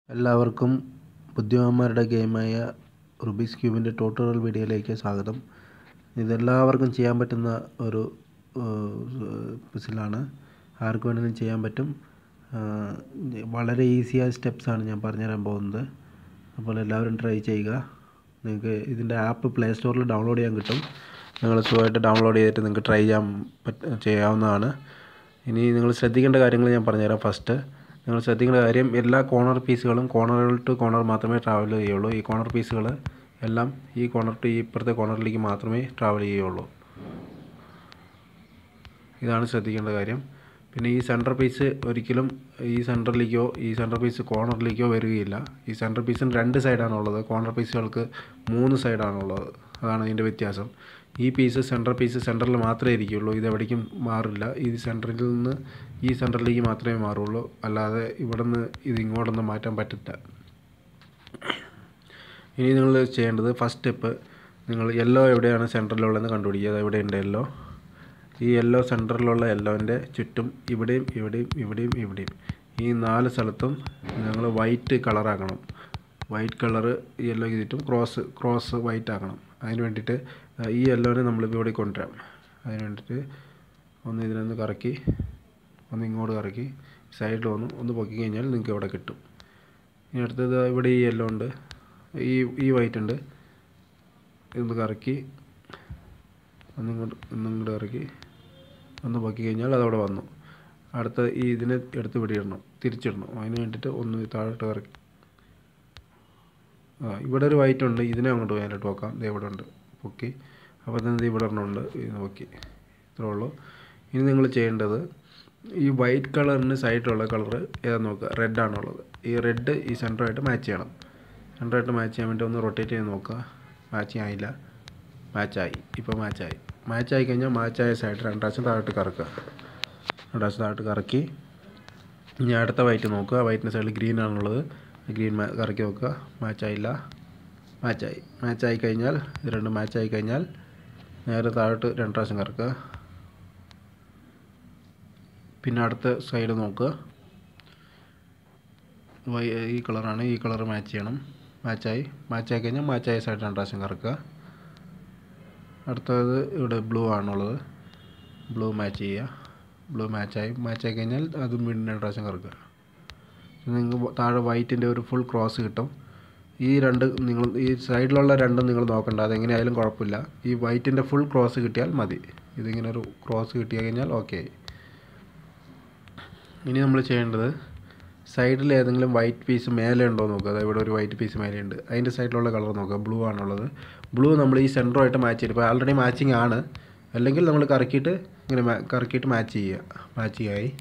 എല്ലാവർക്കും ബുദ്ധിമാന്മാരുടെ ഗെയിമായ Rubik's ക്യൂബിൻ്റെ tutorial വീഡിയോയിലേക്ക് സ്വാഗതം ഇതെല്ലാവർക്കും ചെയ്യാൻ പറ്റുന്ന ഒരു പസിലാണ് ആർക്ക് വേണമെങ്കിലും ചെയ്യാൻ പറ്റും വളരെ ഈസിയായ സ്റ്റെപ്സാണ് ഞാൻ പറഞ്ഞുതരാൻ പോകുന്നത് അപ്പോൾ എല്ലാവരും ട്രൈ ചെയ്യുക നിങ്ങൾക്ക് ഇതിൻ്റെ ആപ്പ് പ്ലേ സ്റ്റോറിൽ ഡൗൺലോഡ് ചെയ്യാൻ കിട്ടും നിങ്ങൾ സുഖമായിട്ട് ഡൗൺലോഡ് ചെയ്തിട്ട് നിങ്ങൾക്ക് ട്രൈ ചെയ്യാൻ പറ്റ ചെയ്യാവുന്നതാണ് ഇനി നിങ്ങൾ ശ്രദ്ധിക്കേണ്ട കാര്യങ്ങൾ ഞാൻ പറഞ്ഞുതരാം ഫസ്റ്റ് നിങ്ങൾ ശ്രദ്ധിക്കേണ്ട കാര്യം എല്ലാ കോർണർ പീസുകളും കോർണറുകൾ ടു കോർണർ മാത്രമേ ട്രാവൽ ചെയ്യുള്ളൂ ഈ കോർണർ പീസുകൾ എല്ലാം ഈ കോർണർ ടു ഈ ഇപ്പുറത്തെ കോർണറിലേക്ക് മാത്രമേ ട്രാവൽ ചെയ്യുള്ളൂ ഇതാണ് ശ്രദ്ധിക്കേണ്ട കാര്യം പിന്നെ ഈ സെൻറ്റർ പീസ് ഒരിക്കലും ഈ സെൻറ്ററിലേക്കോ ഈ സെൻറ്റർ പീസ് കോർണറിലേക്കോ വരികയില്ല ഈ സെൻറ്റർ പീസിന് രണ്ട് സൈഡാണുള്ളത് കോർണർ പീസുകൾക്ക് മൂന്ന് സൈഡാണുള്ളത് അതാണ് ഇതിൻ്റെ വ്യത്യാസം ഈ പീസ് സെൻറ്റർ പീസ് സെൻറ്ററിൽ മാത്രമേ ഇരിക്കുകയുള്ളൂ ഇത് എവിടേക്കും മാറില്ല ഈ സെൻറ്ററിൽ നിന്ന് ഈ സെൻറ്ററിലേക്ക് മാത്രമേ മാറുള്ളൂ അല്ലാതെ ഇവിടെ നിന്ന് ഇത് ഇങ്ങോട്ടൊന്നും മാറ്റാൻ പറ്റില്ല ഇനി നിങ്ങൾ ചെയ്യേണ്ടത് ഫസ്റ്റ് സ്റ്റെപ്പ് നിങ്ങൾ യെല്ലോ എവിടെയാണ് സെൻറ്ററിലുള്ളതെന്ന് കണ്ടുപിടിക്കുക അത് എവിടെയുണ്ട് യെല്ലോ ഈ യെല്ലോ സെൻറ്ററിലുള്ള യെല്ലോൻ്റെ ചുറ്റും ഇവിടെയും ഇവിടെയും ഇവിടെയും ഇവിടെയും ഈ നാല് സ്ഥലത്തും നിങ്ങൾ വൈറ്റ് കളറാക്കണം വൈറ്റ് കളറ് യെല്ലോയ്ക്ക് ചുറ്റും ക്രോസ് ക്രോസ് വൈറ്റ് ആക്കണം അതിന് വേണ്ടിയിട്ട് ഈ യെല്ലോനെ നമ്മൾ ഇവിടെ കൊണ്ടുവരാം അതിന് വേണ്ടിയിട്ട് ഒന്ന് ഇതിനൊന്ന് കറക്കി ഒന്ന് ഇങ്ങോട്ട് കറക്കി സൈഡിൽ വന്ന് ഒന്ന് പൊക്കി കഴിഞ്ഞാൽ നിങ്ങൾക്ക് ഇവിടെ കിട്ടും ഇനി അടുത്തത് ഇവിടെ ഈ യെല്ലോ ഉണ്ട് ഈ ഈ വൈറ്റ് ഉണ്ട് ഇതൊന്ന് കറക്കി ഒന്നിങ്ങോട്ട് ഒന്നിങ്ങോട്ട് കറക്കി ഒന്ന് പൊക്കി കഴിഞ്ഞാൽ അതവിടെ വന്നു അടുത്ത ഈ ഇതിനെ എടുത്ത് ഇവിടെ ഇടണം തിരിച്ചിടണം അതിന് വേണ്ടിയിട്ട് ഒന്ന് താഴോട്ട് കറക്കി ആ ഇവിടെ ഒരു വൈറ്റ് ഉണ്ട് ഇതിനെ അങ്ങോട്ട് മേലോട്ട് വെക്കാം ഇത് ഇവിടെ ഉണ്ട് പൊക്കി അപ്പോൾ തന്നെ ഇവിടെ ഒരെണ്ണമുണ്ട് ഇത് പൊക്കി ഇത്രേ ഉള്ളൂ ഇനി നിങ്ങൾ ചെയ്യേണ്ടത് ഈ വൈറ്റ് കളറിന് സൈഡിലുള്ള കളർ ഏതാ നോക്കുക റെഡ് ആണുള്ളത് ഈ റെഡ് ഈ സെൻറ്ററായിട്ട് മാച്ച് ചെയ്യണം സെൻറ്ററായിട്ട് മാച്ച് ചെയ്യാൻ വേണ്ടി ഒന്ന് റൊട്ടേറ്റ് ചെയ്ത് നോക്കുക മാച്ചിങ് ആയില്ല മാച്ചായി ഇപ്പോൾ മാച്ചായി മാച്ചായി കഴിഞ്ഞാൽ മാച്ചായ സൈഡ് രണ്ട് പ്രാവശ്യം താഴോട്ട് കറക്കുക രണ്ട് പ്രാവശ്യം താഴോട്ട് കറക്കി ഇനി അടുത്ത വൈറ്റ് നോക്കുക വൈറ്റിൻ്റെ സൈഡിൽ ഗ്രീൻ ആണുള്ളത് ഗ്രീൻ കറക്കി നോക്കുക മാച്ചായില്ല മാച്ചായി മാച്ചായി കഴിഞ്ഞാൽ ഇത് രണ്ടും മാച്ചായി കഴിഞ്ഞാൽ നേരെ താഴോട്ട് രണ്ട് പ്രാവശ്യം കറക്കുക പിന്നെ അടുത്ത സൈഡ് നോക്കുക ഈ കളറാണ് ഈ കളർ മാച്ച് ചെയ്യണം മാച്ചായി മാച്ചായി കഴിഞ്ഞാൽ മാച്ചായ സൈഡ് രണ്ട് പ്രാവശ്യം കറക്കുക അടുത്തത് ഇവിടെ ബ്ലൂ ആണുള്ളത് ബ്ലൂ മാച്ച് ചെയ്യുക ബ്ലൂ മാച്ചായി മാച്ചായി കഴിഞ്ഞാൽ അതും വീണ്ടും രണ്ട് പ്രാവശ്യം കറക്കുക നിങ്ങൾക്ക് താഴെ വൈറ്റിൻ്റെ ഒരു ഫുൾ ക്രോസ് കിട്ടും ഈ രണ്ട് നിങ്ങൾ ഈ സൈഡിലുള്ള രണ്ടും നിങ്ങൾ നോക്കണ്ട അതെങ്ങനെയായാലും കുഴപ്പമില്ല ഈ വൈറ്റിൻ്റെ ഫുൾ ക്രോസ് കിട്ടിയാൽ മതി ഇതിങ്ങനെ ഒരു ക്രോസ് കിട്ടി കഴിഞ്ഞാൽ ഓക്കെ ഇനി നമ്മൾ ചെയ്യേണ്ടത് സൈഡിൽ ഏതെങ്കിലും വൈറ്റ് പീസ് മേലെ ഉണ്ടോ നോക്കുക അതായത് ഇവിടെ ഒരു വൈറ്റ് പീസ് മേലെ ഉണ്ട് അതിൻ്റെ സൈഡിലുള്ള കളർ നോക്കുക ബ്ലൂ ആണുള്ളത് ബ്ലൂ നമ്മൾ ഈ സെൻറ്ററുമായിട്ട് മാച്ച് ചെയ്യും ഇപ്പോൾ ആൾറെഡി മാച്ചിങ് ആണ് അല്ലെങ്കിൽ നമ്മൾ കറക്കിയിട്ട് ഇങ്ങനെ കറക്കിയിട്ട് മാച്ച് ചെയ്യുക മാച്ചിങ് ആയി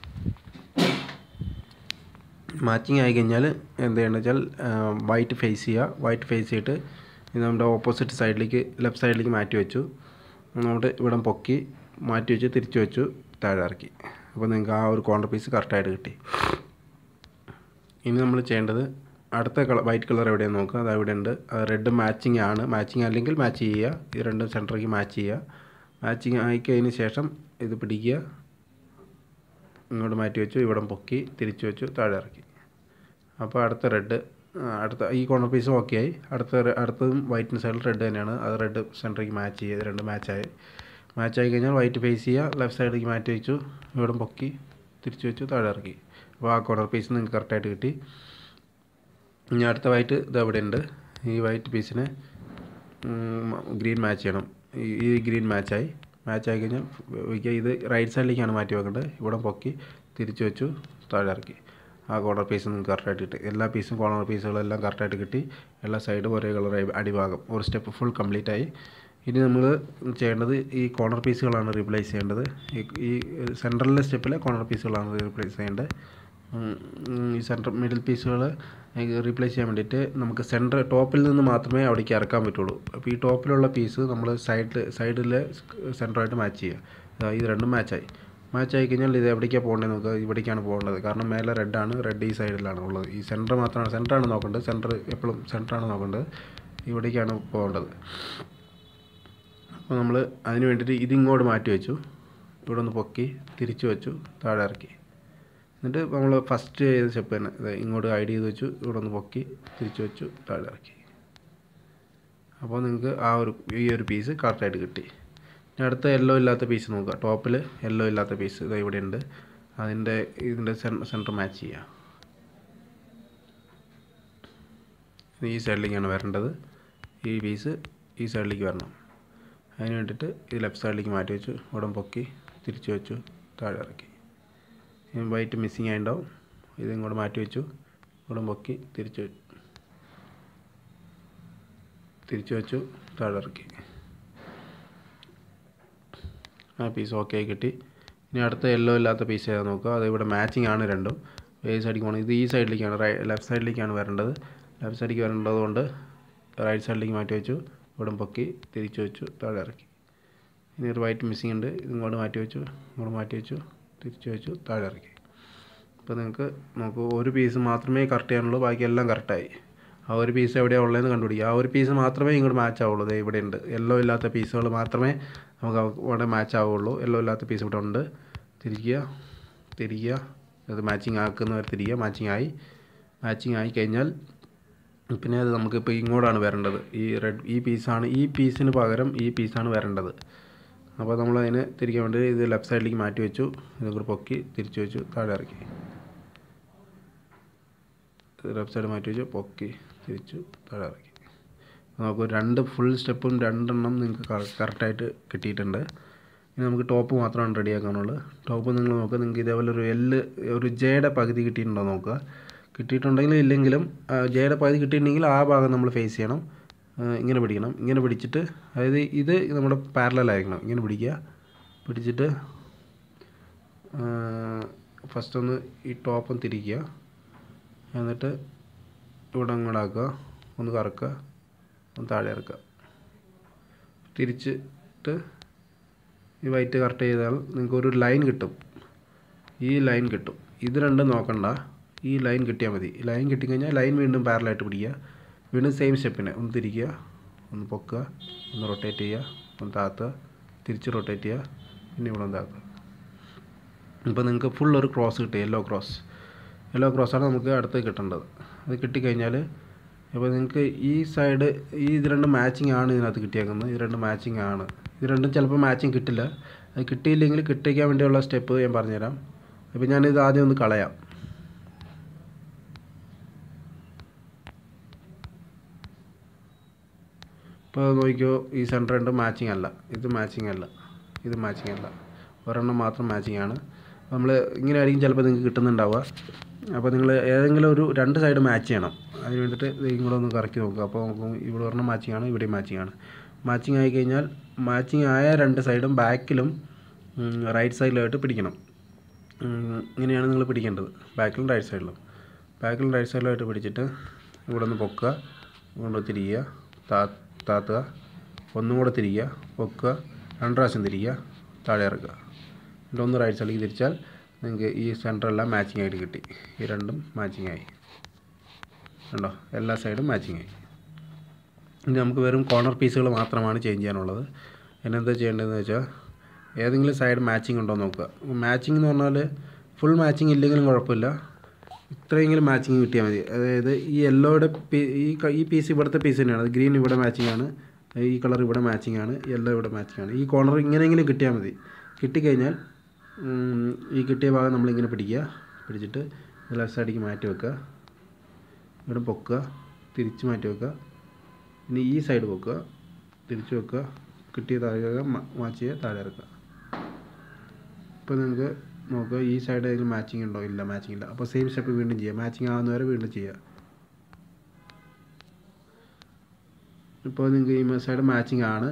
മാച്ചിങ് ആയി കഴിഞ്ഞാൽ എന്ത് ചെയ്യണമെന്ന് വെച്ചാൽ വൈറ്റ് ഫേസ് ചെയ്യുക വൈറ്റ് ഫേസ് ചെയ്തിട്ട് ഇത് നമ്മുടെ ഓപ്പോസിറ്റ് സൈഡിലേക്ക് ലെഫ്റ്റ് സൈഡിലേക്ക് മാറ്റി വെച്ചു നമ്മുടെ ഇവിടെ പൊക്കി മാറ്റി വെച്ച് തിരിച്ചു വെച്ചു താഴെ ഇറക്കി അപ്പോൾ നിങ്ങൾക്ക് ആ ഒരു കോർണർ പീസ് കറക്റ്റായിട്ട് കിട്ടി ഇനി നമ്മൾ ചെയ്യേണ്ടത് അടുത്ത കളർ വൈറ്റ് കളർ എവിടെയാണ് നോക്കുക അത് അവിടെ ഉണ്ട് റെഡ് മാച്ചിങ് ആണ് മാച്ചിങ് അല്ലെങ്കിൽ മാച്ച് ചെയ്യുക ഇത് രണ്ടും സെൻറ്ററിലേക്ക് മാച്ച് ചെയ്യുക മാച്ചിങ് ആയിക്കഴിഞ്ഞ് ശേഷം ഇത് പിടിക്കുക ഇങ്ങോട്ട് മാറ്റി വെച്ചു ഇവിടെ പൊക്കി തിരിച്ചു വെച്ചു താഴെ ഇറക്കി അപ്പോൾ അടുത്ത റെഡ് അടുത്ത ഈ കോർണർ പീസും ഓക്കെ ആയി അടുത്ത അടുത്തതും വൈറ്റിന് സൈഡിൽ റെഡ് തന്നെയാണ് അത് റെഡ് സെൻറ്ററിലേക്ക് മാച്ച് ചെയ്യുക രണ്ട് മാച്ചായി മാച്ചായി കഴിഞ്ഞാൽ വൈറ്റ് ഫേസ് ചെയ്യുക ലെഫ്റ്റ് സൈഡിലേക്ക് മാറ്റി വെച്ചു ഇവിടെ പൊക്കി തിരിച്ചു വെച്ചു താഴെ ഇറക്കി അപ്പോൾ ആ കോർണർ പീസ് നിങ്ങൾക്ക് കറക്റ്റായിട്ട് കിട്ടി ഇനി അടുത്ത വൈറ്റ് ഇത് അവിടെ ഉണ്ട് ഈ വൈറ്റ് പീസിന് ഗ്രീൻ മാച്ച് ചെയ്യണം ഈ ഗ്രീൻ മാച്ചായി മാച്ച് ആയി കഴിഞ്ഞാൽ ഇത് റൈറ്റ് സൈഡിലേക്കാണ് മാറ്റി വെക്കേണ്ടത് ഇവിടെ പൊക്കി തിരിച്ചു വെച്ചു താഴെ ഇറക്കി ആ കോർണർ പീസ് നിങ്ങൾക്ക് കറക്റ്റായിട്ട് കിട്ടി എല്ലാ പീസും കോർണർ പീസുകളെല്ലാം കറക്റ്റായിട്ട് കിട്ടി എല്ലാ സൈഡും ഒരേ കളറായി അടിഭാഗം ഒരു സ്റ്റെപ്പ് ഫുൾ കംപ്ലീറ്റ് ആയി ഇനി നമ്മൾ ചെയ്യേണ്ടത് ഈ കോർണർ പീസുകളാണ് റീപ്ലേസ് ചെയ്യേണ്ടത് ഈ സെൻട്രലിലെ സ്റ്റെപ്പിലെ കോർണർ പീസുകളാണ് റീപ്ലേസ് ചെയ്യേണ്ടത് ഈ സെൻറ്റർ മിഡിൽ പീസുകൾ റീപ്ലേസ് ചെയ്യാൻ വേണ്ടിയിട്ട് നമുക്ക് സെൻറ്റർ ടോപ്പിൽ നിന്ന് മാത്രമേ അവിടേക്ക് ഇറക്കാൻ പറ്റുള്ളൂ അപ്പോൾ ഈ ടോപ്പിലുള്ള പീസ് നമ്മൾ സൈഡിൽ സൈഡിലെ സെൻറ്ററായിട്ട് മാച്ച് ചെയ്യുക ഇത് രണ്ടും മാച്ചായി മാച്ച് ആയി കഴിഞ്ഞാൽ ഇത് എവിടേക്കാണ് പോകേണ്ടത് നോക്കുക ഇവിടേക്കാണ് പോകേണ്ടത് കാരണം മേലെ റെഡാണ് റെഡ് ഈ സൈഡിലാണ് ഉള്ളത് ഈ സെൻറ്റർ മാത്രമാണ് സെൻറ്ററാണ് നോക്കേണ്ടത് സെൻറ്റർ എപ്പോഴും സെൻറ്ററാണ് നോക്കേണ്ടത് ഇവിടേക്കാണ് പോകേണ്ടത് അപ്പോൾ നമ്മൾ അതിന് വേണ്ടിയിട്ട് ഇതിങ്ങോട്ട് മാറ്റി വെച്ചു ഇവിടെ ഒന്ന് പൊക്കി തിരിച്ചു വെച്ചു താഴെ ഇറക്കി എന്നിട്ട് നമ്മൾ ഫസ്റ്റ് ചെയ്ത സ്റ്റെപ്പ് തന്നെ ദേ ഇങ്ങോട്ട് ഹൈഡ് ചെയ്ത് വെച്ചു ഇവിടെ ഒന്ന് പൊക്കി തിരിച്ച് വെച്ചു താഴെ ഇറക്കി അപ്പോൾ നിങ്ങൾക്ക് ആ ഒരു ഈ ഒരു പീസ് കറക്റ്റായിട്ട് കിട്ടി ഇനി അടുത്ത യെല്ലോ ഇല്ലാത്ത പീസ് നോക്കുക ടോപ്പിൽ യെല്ലോ ഇല്ലാത്ത പീസ് ഇത് ഇവിടെ ഉണ്ട് അതിൻ്റെ ഇതിൻ്റെ സെൻറ്റർ മാച്ച് ചെയ്യുക ഇത് ഈ സൈഡിലേക്കാണ് വരേണ്ടത് ഈ പീസ് ഈ സൈഡിലേക്ക് വരണം അതിന് വേണ്ടിയിട്ട് ഈ ലെഫ്റ്റ് സൈഡിലേക്ക് മാറ്റി വെച്ചു ഇവിടെ പൊക്കി തിരിച്ചു വെച്ചു താഴെ ഇറക്കി ഇനി വൈറ്റ് മിസ്സിങ് ആയിട്ടുണ്ടാവും ഇത് ഇങ്ങോട്ട് മാറ്റി വെച്ചു ഇവിടെ പൊക്കി തിരിച്ചു വെച്ചു തിരിച്ചു വെച്ചു താഴെ ഇറക്കി ആ പീസ് ഓക്കെ ആയി കിട്ടി ഇനി അടുത്ത യെല്ലോ ഇല്ലാത്ത പീസ് ഏതാ നോക്കുക അത് ഇവിടെ മാച്ചിങ് ആണ് രണ്ടും ഏത് സൈഡിലേക്ക് പോകണം ഇത് ഈ സൈഡിലേക്കാണ് റൈ ലെഫ്റ്റ് സൈഡിലേക്കാണ് വരേണ്ടത് ലെഫ്റ്റ് സൈഡിലേക്ക് വരേണ്ടത് കൊണ്ട് റൈറ്റ് സൈഡിലേക്ക് മാറ്റി വെച്ചു ഇവിടെ പൊക്കി തിരിച്ചു വെച്ചു താഴെ ഇറക്കി ഇനി ഒരു വൈറ്റ് മിസ്സിങ് ഉണ്ട് ഇത് ഇങ്ങോട്ട് മാറ്റി വെച്ചു ഇങ്ങോട്ട് മാറ്റി വെച്ചു തിരിച്ചു വെച്ചു താഴെ ഇറക്കി ഇപ്പോൾ നിങ്ങൾക്ക് നമുക്ക് ഒരു പീസ് മാത്രമേ കറക്റ്റ് ചെയ്യാനുള്ളൂ ബാക്കി എല്ലാം കറക്റ്റായി ആ ഒരു പീസ് എവിടെയാണ് ഉള്ളതെന്ന് കണ്ടുപിടിക്കുക ആ ഒരു പീസ് മാത്രമേ ഇങ്ങോട്ട് മാച്ച് ആവുള്ളൂ ദേ ഇവിടെ ഉണ്ട് യെല്ലോ ഇല്ലാത്ത പീസുകൾ മാത്രമേ നമുക്ക് അവിടെ മാച്ച് ആവുള്ളൂ യെല്ലോ ഇല്ലാത്ത പീസ് ഇവിടെ ഉണ്ട് തിരിക്കുക തിരിക്കുക അത് മാച്ചിങ് ആക്കുന്നവർ തിരിക്കുക മാച്ചിങ് ആയി മാച്ചിങ് ആയി കഴിഞ്ഞാൽ പിന്നെ അത് നമുക്കിപ്പോൾ ഇങ്ങോട്ടാണ് വരേണ്ടത് ഈ റെഡ് ഈ പീസാണ് ഈ പീസിന് പകരം ഈ പീസാണ് വരേണ്ടത് അപ്പോൾ നമ്മൾ അതിന് തിരിക്കാൻ വേണ്ടി ഇത് ലെഫ്റ്റ് സൈഡിലേക്ക് മാറ്റി വെച്ചു ഇത് കൂടെ പൊക്കി തിരിച്ചു വെച്ചു താഴെ ഇറക്കി ലെഫ്റ്റ് സൈഡ് മാറ്റി വെച്ചു പൊക്കി തിരിച്ചു താഴെ ഇറക്കി നമുക്ക് രണ്ട് ഫുൾ സ്റ്റെപ്പും രണ്ടെണ്ണം നിങ്ങൾക്ക് കറക്റ്റായിട്ട് കിട്ടിയിട്ടുണ്ട് ഇനി നമുക്ക് ടോപ്പ് മാത്രമാണ് റെഡിയാക്കാനുള്ളത് ടോപ്പ് നിങ്ങൾ നോക്കുക നിങ്ങൾക്ക് ഇതേപോലെ ഒരു എല്ല് ഒരു ജയുടെ പകുതി കിട്ടിയിട്ടുണ്ടോ നോക്കുക കിട്ടിയിട്ടുണ്ടെങ്കിലും ഇല്ലെങ്കിലും ജയുടെ പകുതി കിട്ടിയിട്ടുണ്ടെങ്കിൽ ആ ഭാഗം നമ്മൾ ഫേസ് ചെയ്യണം ഇങ്ങനെ പിടിക്കണം ഇങ്ങനെ പിടിച്ചിട്ട് അതായത് ഇത് നമ്മുടെ പാരലായിരിക്കണം ഇങ്ങനെ പിടിക്കുക പിടിച്ചിട്ട് ഫസ്റ്റ് ഒന്ന് ഈ ടോപ്പം തിരിക്കുക എന്നിട്ട് ഇവിടെ അങ്ങോട്ടാക്കുക ഒന്ന് കറക്കുക ഒന്ന് താഴെ ഇറക്കുക തിരിച്ചിട്ട് ഈ വൈറ്റ് കറക്റ്റ് ചെയ്താൽ നിങ്ങൾക്ക് ഒരു ലൈൻ കിട്ടും ഈ ലൈൻ കിട്ടും ഇത് രണ്ടും നോക്കണ്ട ഈ ലൈൻ കിട്ടിയാൽ മതി ലൈൻ കിട്ടിക്കഴിഞ്ഞാൽ ലൈൻ വീണ്ടും പാരലായിട്ട് പിടിക്കുക വീണ്ടും സെയിം സ്റ്റെപ്പിന് ഒന്ന് തിരിക്കുക ഒന്ന് പൊക്കുക ഒന്ന് റൊട്ടേറ്റ് ചെയ്യുക ഒന്ന് താത്തുക തിരിച്ച് റൊട്ടേറ്റ് ചെയ്യുക പിന്നെ ഇവിടെ ഒന്ന് താത്തുക ഇപ്പോൾ നിങ്ങൾക്ക് ഫുൾ ഒരു ക്രോസ് കിട്ടും യെല്ലോ ക്രോസ് യെല്ലോ ക്രോസാണ് നമുക്ക് അടുത്ത് കിട്ടേണ്ടത് അത് കിട്ടിക്കഴിഞ്ഞാൽ ഇപ്പോൾ നിങ്ങൾക്ക് ഈ സൈഡ് ഈ ഇത് രണ്ട് മാച്ചിങ് ആണ് ഇതിനകത്ത് കിട്ടിയേക്കുന്നത് ഇത് രണ്ട് മാച്ചിങ് ആണ് ഇത് രണ്ടും ചിലപ്പോൾ മാച്ചിങ് കിട്ടില്ല അത് കിട്ടിയില്ലെങ്കിൽ കിട്ടിക്കാൻ വേണ്ടിയുള്ള സ്റ്റെപ്പ് ഞാൻ പറഞ്ഞുതരാം അപ്പോൾ ഞാനിത് ആദ്യം ഒന്ന് കളയാം ഇപ്പോൾ നോക്കിക്കോ ഈ സെൻറ്റർ രണ്ട് മാച്ചിങ് അല്ല ഇത് മാച്ചിങ് അല്ല ഇത് മാച്ചിങ് അല്ല ഒരെണ്ണം മാത്രം മാച്ചിങ് ആണ് നമ്മൾ ഇങ്ങനെ ആയിരിക്കും ചിലപ്പോൾ നിങ്ങൾക്ക് കിട്ടുന്നുണ്ടാവുക അപ്പോൾ നിങ്ങൾ ഏതെങ്കിലും ഒരു രണ്ട് സൈഡ് മാച്ച് ചെയ്യണം അതിന് വേണ്ടിയിട്ട് ഇങ്ങോട്ട് ഒന്ന് കറക്കി നോക്കുക അപ്പോൾ നോക്കും ഇവിടെ ഒരെണ്ണം മാച്ചിങ് ആണ് ഇവിടെ മാച്ചിങ് ആണ് മാച്ചിങ് ആയി കഴിഞ്ഞാൽ മാച്ചിങ് ആയ രണ്ട് സൈഡും ബാക്കിലും റൈറ്റ് സൈഡിലായിട്ട് പിടിക്കണം ഇങ്ങനെയാണ് നിങ്ങൾ പിടിക്കേണ്ടത് ബാക്കിലും റൈറ്റ് സൈഡിലും ബാക്കിലും റൈറ്റ് സൈഡിലായിട്ട് പിടിച്ചിട്ട് ഇവിടെ ഒന്ന് പൊക്കുക ഇങ്ങോട്ട് തിരിയുക താ താത്തുക ഒന്നും കൂടെ തിരിയുക പൊക്കുക രണ്ട് പ്രാവശ്യം തിരിയുക താഴെ ഇറക്കുക എന്നിട്ട് ഒന്ന് റൈറ്റ് സൈഡിലേക്ക് തിരിച്ചാൽ നിങ്ങൾക്ക് ഈ സെൻറ്ററെല്ലാം മാച്ചിങ് ആയിട്ട് കിട്ടി ഈ രണ്ടും മാച്ചിങ് ആയി കണ്ടോ എല്ലാ സൈഡും മാച്ചിങ് ആയി ഇനി നമുക്ക് വെറും കോർണർ പീസുകൾ മാത്രമാണ് ചേഞ്ച് ചെയ്യാനുള്ളത് എന്നെന്താ ചെയ്യേണ്ടതെന്ന് വെച്ചാൽ ഏതെങ്കിലും സൈഡ് മാച്ചിങ് ഉണ്ടോ നോക്കുക മാച്ചിങ് എന്ന് പറഞ്ഞാൽ ഫുൾ മാച്ചിങ് ഇല്ലെങ്കിലും കുഴപ്പമില്ല ഇത്രയെങ്കിലും മാച്ചിങ് കിട്ടിയാൽ മതി അതായത് ഈ യെല്ലോയുടെ ഈ ഈ പീസ് ഇവിടുത്തെ പീസ് തന്നെയാണ് ഗ്രീൻ ഇവിടെ മാച്ചിങ് ആണ് ഈ കളർ ഇവിടെ മാച്ചിങ് ആണ് യെല്ലോ ഇവിടെ മാച്ചിങ് ആണ് ഈ കോർണർ ഇങ്ങനെയെങ്കിലും കിട്ടിയാൽ മതി കിട്ടിക്കഴിഞ്ഞാൽ ഈ കിട്ടിയ ഭാഗം നമ്മളിങ്ങനെ പിടിക്കുക പിടിച്ചിട്ട് ലെഫ്റ്റ് സൈഡിലേക്ക് മാറ്റി വെക്കുക ഇവിടെ പൊക്കുക തിരിച്ച് മാറ്റി വെക്കുക ഇനി ഈ സൈഡ് പൊക്കുക തിരിച്ച് വെക്കുക കിട്ടിയ താഴെ മാച്ച് ചെയ്യുക താഴെ ഇറക്കുക ഇപ്പോൾ നിങ്ങൾക്ക് നോക്കുക ഈ സൈഡ് ഏതെങ്കിലും മാച്ചിങ് ഉണ്ടോ ഇല്ല മാച്ചിങ് ഇല്ല അപ്പോൾ സെയിം സ്റ്റെപ്പ് വീണ്ടും ചെയ്യുക മാച്ചിങ് ആവുന്നവരെ വീണ്ടും ചെയ്യുക ഇപ്പോൾ നിങ്ങൾക്ക് ഈ സൈഡ് മാച്ചിങ് ആണ്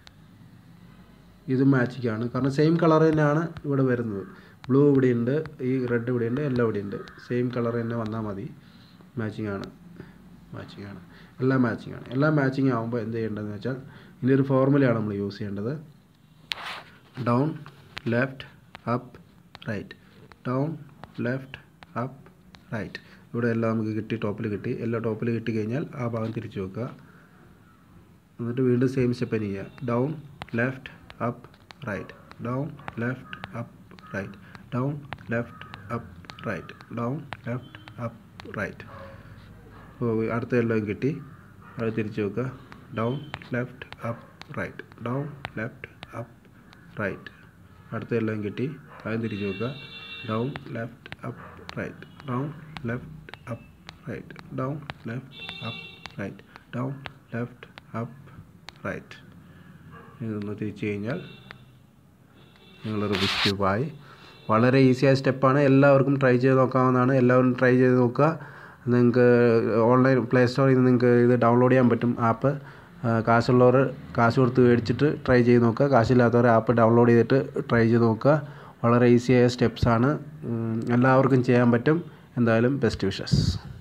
ഇതും മാച്ചിങ് ആണ് കാരണം സെയിം കളർ തന്നെയാണ് ഇവിടെ വരുന്നത് ബ്ലൂ ഇവിടെയുണ്ട് ഈ റെഡ് ഇവിടെയുണ്ട് എല്ലാം ഇവിടെയുണ്ട് സെയിം കളർ തന്നെ വന്നാൽ മതി മാച്ചിങ് ആണ് മാച്ചിങ് ആണ് എല്ലാം മാച്ചിങ് ആണ് എല്ലാം മാച്ചിങ് ആകുമ്പോൾ എന്ത് ചെയ്യേണ്ടതെന്ന് വെച്ചാൽ ഇനി ഒരു ഫോർമുലയാണ് നമ്മൾ യൂസ് ചെയ്യേണ്ടത് down left up right down left up right ഇവിടെ എല്ലാം നമുക്ക് കിട്ടി ടോപ്പിൽ കിട്ടി എല്ലാം ടോപ്പിൽ കിട്ടി കഴിഞ്ഞാൽ ആ ഭാഗം തിരിച്ചു വെക്കുക എന്നിട്ട് വീണ്ടും സെയിം സ്റ്റെപ്പ് തന്നെ ചെയ്യുക down left up right down left up right down left up right down left up right അപ്പോൾ അടുത്ത എല്ലാം കിട്ടി അത് തിരിച്ച് വെക്കുക down left up right down left up right അടുത്ത എല്ലാം കിട്ടി അത് തിരിച്ച് വെക്കുക down left up right down left up right down left up right down left up right ഇതൊന്ന് തിരിച്ച് കഴിഞ്ഞാൽ നിങ്ങൾ റുബിക്സ് ക്യൂബായി വളരെ ഈസിയായ സ്റ്റെപ്പാണ് എല്ലാവർക്കും ട്രൈ ചെയ്ത് നോക്കാവുന്നതാണ് എല്ലാവരും ട്രൈ ചെയ്ത് നോക്കുക നിങ്ങൾക്ക് ഓൺലൈൻ പ്ലേ സ്റ്റോറിൽ നിന്ന് നിങ്ങൾക്ക് ഇത് ഡൗൺലോഡ് ചെയ്യാൻ പറ്റും ആപ്പ് കാശുള്ളവർ കാശ് കൊടുത്ത് മേടിച്ചിട്ട് ട്രൈ ചെയ്ത് നോക്കുക കാശില്ലാത്തവർ ആപ്പ് ഡൗൺലോഡ് ചെയ്തിട്ട് ട്രൈ ചെയ്ത് നോക്കുക വളരെ ഈസിയായ സ്റ്റെപ്സാണ് എല്ലാവർക്കും ചെയ്യാൻ പറ്റും എന്തായാലും ബെസ്റ്റ് വിഷസ്